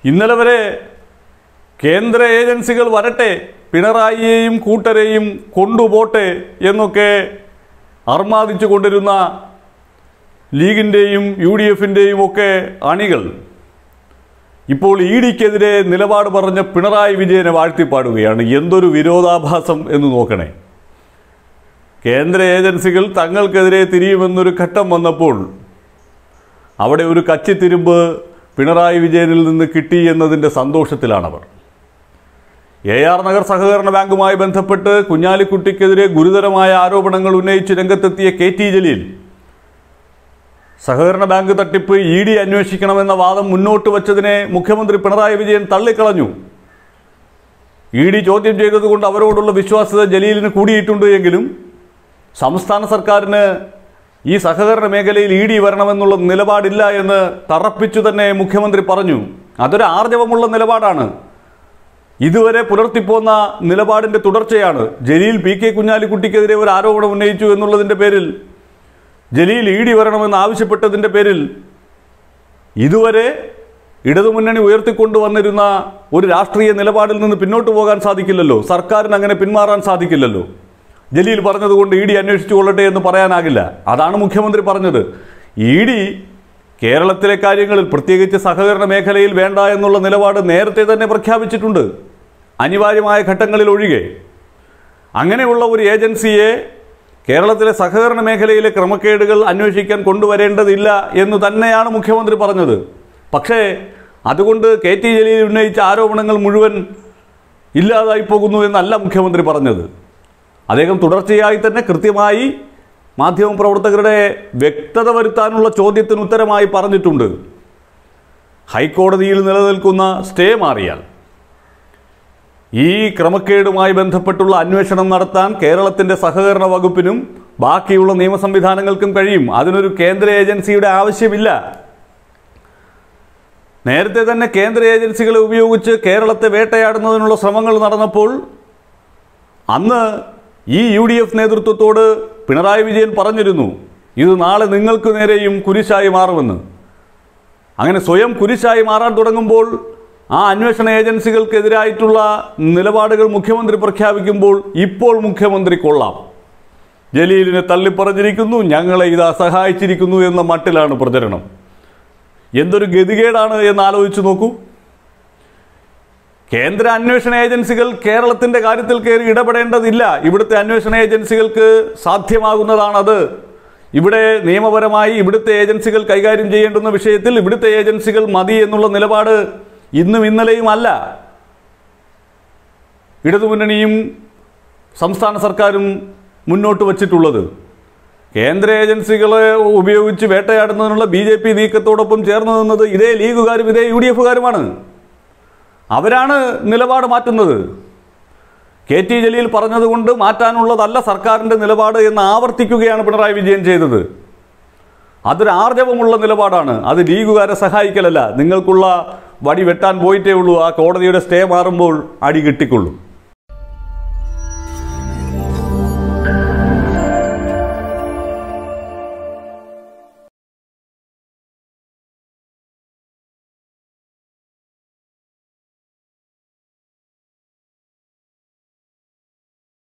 ഇന്നലെ വരെ കേന്ദ്ര ഏജൻസികൾ വരട്ടെ പിണറായിയെയും കൂട്ടരെയും കൊണ്ടുപോട്ടെ എന്നൊക്കെ അർമാദിച്ചു കൊണ്ടിരുന്ന ലീഗിൻ്റെയും യു ഡി എഫിൻ്റെയും ഒക്കെ അണികൾ ഇപ്പോൾ ഇ ഡിക്കെതിരെ നിലപാട് പറഞ്ഞ പിണറായി വിജയനെ വാഴ്ത്തിപ്പാടുകയാണ് എന്തൊരു വിരോധാഭാസം എന്ന് നോക്കണേ കേന്ദ്ര ഏജൻസികൾ തങ്ങൾക്കെതിരെ തിരിയുമെന്നൊരു ഘട്ടം വന്നപ്പോൾ അവിടെ ഒരു കച്ചിത്തിരുമ്പ് പിണറായി വിജയനിൽ നിന്ന് കിട്ടി എന്നതിൻ്റെ സന്തോഷത്തിലാണവർ എ ആർ നഗർ സഹകരണ ബാങ്കുമായി ബന്ധപ്പെട്ട് കുഞ്ഞാലിക്കുട്ടിക്കെതിരെ ഗുരുതരമായ ആരോപണങ്ങൾ ഉന്നയിച്ച് രംഗത്തെത്തിയ കെ ടി ജലീൽ സഹകരണ ബാങ്ക് തട്ടിപ്പ് ഇ ഡി അന്വേഷിക്കണമെന്ന വാദം മുന്നോട്ട് വച്ചതിനെ മുഖ്യമന്ത്രി പിണറായി വിജയൻ തള്ളിക്കളഞ്ഞു ഇ ഡി ചോദ്യം ചെയ്തതുകൊണ്ട് അവരോടുള്ള വിശ്വാസ്യത ജലീലിന് കൂടിയിട്ടുണ്ട് എങ്കിലും സംസ്ഥാന സർക്കാരിന് ഈ സഹകരണ മേഖലയിൽ ഇ ഡി വരണമെന്നുള്ള നിലപാടില്ല എന്ന് തറപ്പിച്ചു തന്നെ മുഖ്യമന്ത്രി പറഞ്ഞു അതൊരു ആർജവമുള്ള നിലപാടാണ് ഇതുവരെ പുലർത്തിപ്പോന്ന നിലപാടിന്റെ തുടർച്ചയാണ് ജലീൽ പി കെ കുഞ്ഞാലിക്കുട്ടിക്കെതിരെ ഒരു ആരോപണം ഉന്നയിച്ചു എന്നുള്ളതിന്റെ പേരിൽ ജലീൽ ഇ ഡി വരണമെന്ന് ആവശ്യപ്പെട്ടതിൻ്റെ പേരിൽ ഇതുവരെ ഇടതുമുന്നണി ഉയർത്തിക്കൊണ്ടുവന്നിരുന്ന ഒരു രാഷ്ട്രീയ നിലപാടിൽ നിന്ന് പിന്നോട്ട് പോകാൻ സാധിക്കില്ലല്ലോ സർക്കാരിന് അങ്ങനെ പിന്മാറാൻ സാധിക്കില്ലല്ലോ ജലീൽ പറഞ്ഞതുകൊണ്ട് ഇ ഡി അന്വേഷിച്ചു കൊള്ളട്ടെ എന്ന് പറയാനാകില്ല അതാണ് മുഖ്യമന്ത്രി പറഞ്ഞത് ഇ ഡി കേരളത്തിലെ കാര്യങ്ങളിൽ പ്രത്യേകിച്ച് സഹകരണ മേഖലയിൽ വേണ്ട എന്നുള്ള നിലപാട് നേരത്തെ തന്നെ പ്രഖ്യാപിച്ചിട്ടുണ്ട് അനിവാര്യമായ ഘട്ടങ്ങളിൽ ഒഴികെ അങ്ങനെയുള്ള ഒരു ഏജൻസിയെ കേരളത്തിലെ സഹകരണ മേഖലയിലെ ക്രമക്കേടുകൾ അന്വേഷിക്കാൻ കൊണ്ടുവരേണ്ടതില്ല എന്ന് തന്നെയാണ് മുഖ്യമന്ത്രി പറഞ്ഞത് പക്ഷേ അതുകൊണ്ട് കെ ടി ജലീൽ ഉന്നയിച്ച ആരോപണങ്ങൾ മുഴുവൻ ഇല്ലാതായി പോകുന്നു എന്നല്ല മുഖ്യമന്ത്രി പറഞ്ഞത് അദ്ദേഹം തുടർച്ചയായി തന്നെ കൃത്യമായി മാധ്യമപ്രവർത്തകരുടെ വ്യക്തത വരുത്താനുള്ള ചോദ്യത്തിന് ഉത്തരമായി പറഞ്ഞിട്ടുണ്ട് ഹൈക്കോടതിയിൽ നിലനിൽക്കുന്ന സ്റ്റേ മാറിയാൽ ഈ ക്രമക്കേടുമായി ബന്ധപ്പെട്ടുള്ള അന്വേഷണം നടത്താൻ കേരളത്തിന്റെ സഹകരണ വകുപ്പിനും ബാക്കിയുള്ള നിയമ സംവിധാനങ്ങൾക്കും കഴിയും അതിനൊരു കേന്ദ്ര ഏജൻസിയുടെ ആവശ്യമില്ല നേരത്തെ തന്നെ കേന്ദ്ര ഏജൻസികളെ ഉപയോഗിച്ച് കേരളത്തെ വേട്ടയാടുന്നതിനുള്ള ശ്രമങ്ങൾ നടന്നപ്പോൾ അന്ന് ഈ യു ഡി എഫ് നേതൃത്വത്തോട് പിണറായി വിജയൻ പറഞ്ഞിരുന്നു ഇത് നാളെ നിങ്ങൾക്ക് നേരെയും കുരിശായി മാറുമെന്ന് അങ്ങനെ സ്വയം കുരിശായി മാറാൻ തുടങ്ങുമ്പോൾ ആ അന്വേഷണ ഏജൻസികൾക്കെതിരായിട്ടുള്ള നിലപാടുകൾ മുഖ്യമന്ത്രി പ്രഖ്യാപിക്കുമ്പോൾ ഇപ്പോൾ മുഖ്യമന്ത്രി കൊള്ളാം ജലീലിനെ തള്ളിപ്പറഞ്ഞിരിക്കുന്നു ഞങ്ങളെ ഇതാ സഹായിച്ചിരിക്കുന്നു എന്ന മട്ടിലാണ് പ്രചരണം എന്തൊരു ഗതികേടാണ് എന്ന് ആലോചിച്ച് നോക്കൂ കേന്ദ്ര അന്വേഷണ ഏജൻസികൾ കേരളത്തിന്റെ കാര്യത്തിൽ കയറി ഇടപെടേണ്ടതില്ല ഇവിടുത്തെ അന്വേഷണ ഏജൻസികൾക്ക് സാധ്യമാകുന്നതാണത് ഇവിടെ നിയമപരമായി ഇവിടുത്തെ ഏജൻസികൾ കൈകാര്യം ചെയ്യേണ്ടുന്ന വിഷയത്തിൽ ഇവിടുത്തെ ഏജൻസികൾ മതി എന്നുള്ള നിലപാട് ഇന്നും ഇന്നലെയും അല്ല ഇടതുമുന്നണിയും സംസ്ഥാന സർക്കാരും മുന്നോട്ട് വച്ചിട്ടുള്ളത് കേന്ദ്ര ഏജൻസികളെ ഉപയോഗിച്ച് വേട്ടയാടുന്നതിനുള്ള ബി ജെ പി നീക്കത്തോടൊപ്പം ചേർന്ന് നിന്നത് ഇതേ ലീഗുകാരും ഇതേ യു ഡി എഫുകാരുമാണ് അവരാണ് നിലപാട് മാറ്റുന്നത് കെ ടി ജലീൽ പറഞ്ഞതുകൊണ്ട് മാറ്റാനുള്ളതല്ല സർക്കാരിൻ്റെ നിലപാട് എന്ന് ആവർത്തിക്കുകയാണ് പിണറായി വിജയൻ ചെയ്തത് അതൊരു ആർജവമുള്ള നിലപാടാണ് അത് ലീഗുകാരെ സഹായിക്കലല്ല നിങ്ങൾക്കുള്ള വടി വെട്ടാൻ പോയിട്ടേ ഉള്ളൂ ആ കോടതിയുടെ സ്റ്റേ മാറുമ്പോൾ അടി കിട്ടിക്കൊള്ളും